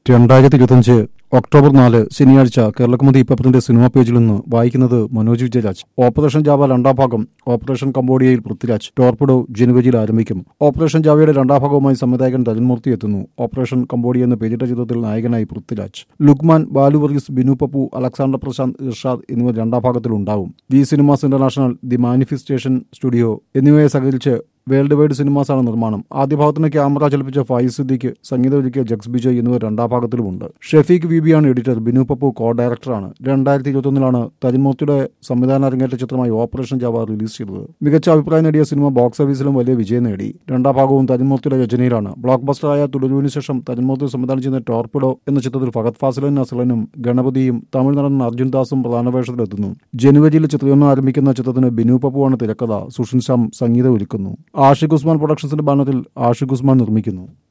രണ്ടായിരത്തി ഇരുപത്തിയഞ്ച് ഒക്ടോബർ നാല് ശനിയാഴ്ച കേരളക്കുമതി പേപ്പറിന്റെ സിനിമാ പേജിൽ നിന്ന് വായിക്കുന്നത് മനോജ് വിജയരാജ് ഓപ്പറേഷൻ ജാവ രണ്ടാം ഭാഗം ഓപ്പറേഷൻ കംബോഡിയയിൽ പൃഥ്വിരാജ് ടോർപിഡോ ജനുവരിയിൽ ആരംഭിക്കും ഓപ്പറേഷൻ ജാവയുടെ രണ്ടാം ഭാഗവുമായി സംവിധായകൻ തരുൺമൂർത്തി എത്തുന്നു ഓപ്പറേഷൻ കംബോഡിയ എന്ന പേരിട്ട ചിത്രത്തിൽ നായകനായി പൃഥ്വിരാജ് ലുക്മാൻ ബാലു വർഗീസ് ബിനു പപ്പു അലക്സാണ്ടർ പ്രശാന്ത് ഇർഷാദ് എന്നിവർ രണ്ടാം ഭാഗത്തിലുണ്ടാവും V cinemas international the manifestation studio എന്നിവയെ സഹകരിച്ച് വേൾഡ് വൈഡ് സിനിമാസാണ് നിർമ്മാണം ആദ്യ ഭാഗത്തിന് ക്യാമറ ചലിപ്പിച്ച ഫൈസ് സിദ്ദിഖ് സംഗീതം ഒരുക്കിയ ജഗ്സ് ബിജോയ് എന്നിവർ രണ്ടാം ഭാഗത്തിലുമുണ്ട് ഷെഫീഖ് വിബിയാണ് എഡിറ്റർ ബിനു പപ്പു കോ ഡയറക്ടറാണ് രണ്ടായിരത്തി ഇരുപത്തൊന്നിലാണ് തരിമൂർത്തിയുടെ സംവിധാന അരങ്ങേറ്റ ചിത്രമായി ഓപ്പറേഷൻ ജാവ റിലീസ് ചെയ്തത് മികച്ച അഭിപ്രായം നേടിയ സിനിമ ബോക്സ് ഓഫീസിലും വലിയ വിജയം നേടി രണ്ടാം ഭാഗവും തരിമൂർത്തിയുടെ രചനയിലാണ് ബ്ലോക്ക് ബസ്റ്ററായ തുടരുവിന് ശേഷം തരിമൂർത്തി സംവിധാനം ചെയ്യുന്ന ടോർപിഡോ എന്ന ചിത്രത്തിൽ ഫഹദ് ഫാസിലും നസലനും ഗണപതിയും തമിഴ് നടൻ അർജുൻ ദാസും പ്രധാന വേഷത്തിലെത്തുന്നു ജനുവരിയിൽ ചിത്രീകരണം ആരംഭിക്കുന്ന ചിത്രത്തിന് ബിനു പപ്പുവാണ് തിരക്കഥ സുഷിൻ ശ്യാം സംഗീതം ഒരുക്കുന്നു ആഷിഖ് ഉസ്മാൻ പ്രൊഡക്ഷൻസിന്റെ ബാനറിൽ ആഷിഖ് ഉസ്മാൻ നിർമ്മിക്കുന്നു